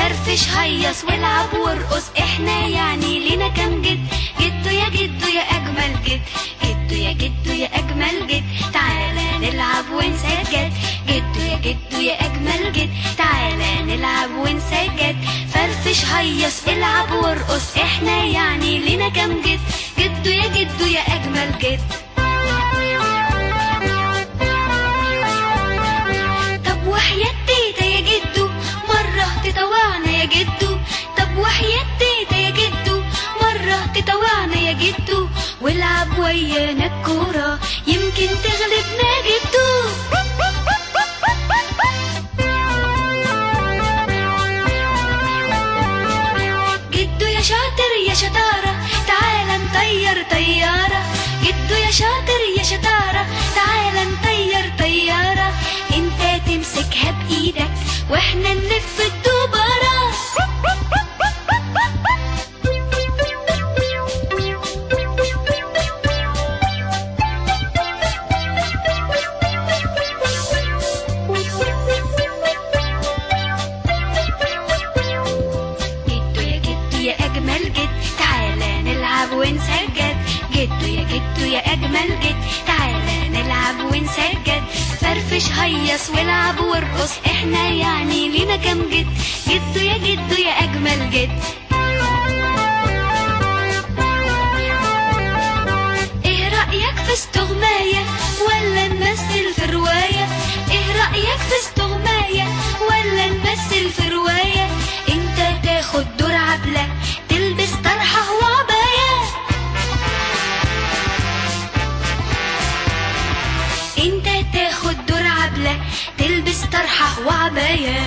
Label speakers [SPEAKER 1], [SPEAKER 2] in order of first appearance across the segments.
[SPEAKER 1] فرفش هيص والعب وارقص احنا يعني لينا كام جد جدو يا جدو يا اجمل جد جدو يا جدو يا اجمل جد تعالى نلعب ونسجد جدو يا جدو يا اجمل جد تعالى نلعب ونسجد فرفش هيص العب وارقص احنا يعني لينا كام جد جدو يا جدو يا اجمل جد طب وحياة تيتا يا جدو مرة تطوعنا يا جدو طب وحياة تيتا يا جدو مرة تطوعنا يا جدو والعب ويانا الكورة يمكن تغلبنا جدو جدو يا شاطر يا شطارة تعالى نطير طيارة جدو يا شاطر يا شطارة تعالى نطير طيارة انت تمسكها بإيدك واحنا نلف الدوبارة جدو يا جدو يا أجمل جد تعالى نلعب ونسجد جدو يا جدو يا أجمل جد تعالى نلعب ونسجد فرفش هيص والعب وارقص احنا يعني لينا كام جد جدو يا جدو يا أجمل جد ايه رأيك في استغماية ولا نمثل في رواية ايه رأيك في استغماية ولا نمثل في رواية انت تاخد دور عبلة تلبس طرحة وعباية انت تاخد دور عبلة تلبس طرحة وعباية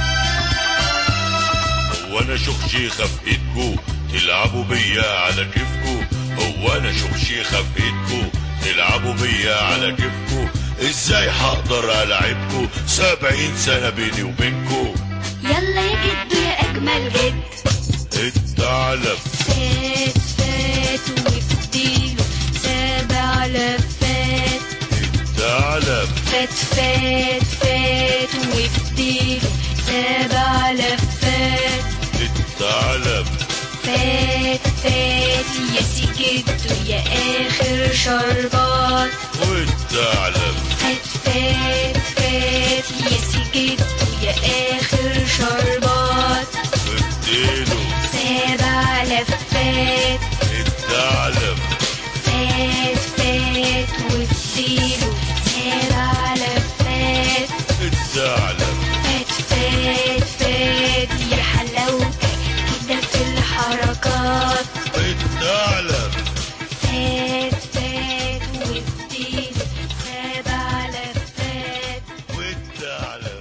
[SPEAKER 2] هو انا شخشيخة في ايدكو تلعبوا بيا على كيفكو هو انا شخشيخة في ايدكو تلعبوا بيا على كيفكو ازاي هقدر العبكو سبعين سنة بيني وبينكو
[SPEAKER 1] يلا يا جدو يا أجمل جد
[SPEAKER 2] الثعلب
[SPEAKER 1] فات فات وفديله سبع لفات
[SPEAKER 2] الثعلب
[SPEAKER 1] فات فات فات وفديله سبع لفات
[SPEAKER 2] الثعلب
[SPEAKER 1] فات فات يا سكتو يا آخر شربات
[SPEAKER 2] والثعلب
[SPEAKER 1] فات فات فات يا سكتو يا آخر شربات
[SPEAKER 2] اديله
[SPEAKER 1] سبع لفات
[SPEAKER 2] الثعلب
[SPEAKER 1] فات فات وفديله سبع لفات
[SPEAKER 2] الثعلب
[SPEAKER 1] فات فات فات يا حلاوتك كده في الحركات
[SPEAKER 2] الثعلب
[SPEAKER 1] فات فات وفديله سبع لفات
[SPEAKER 2] والثعلب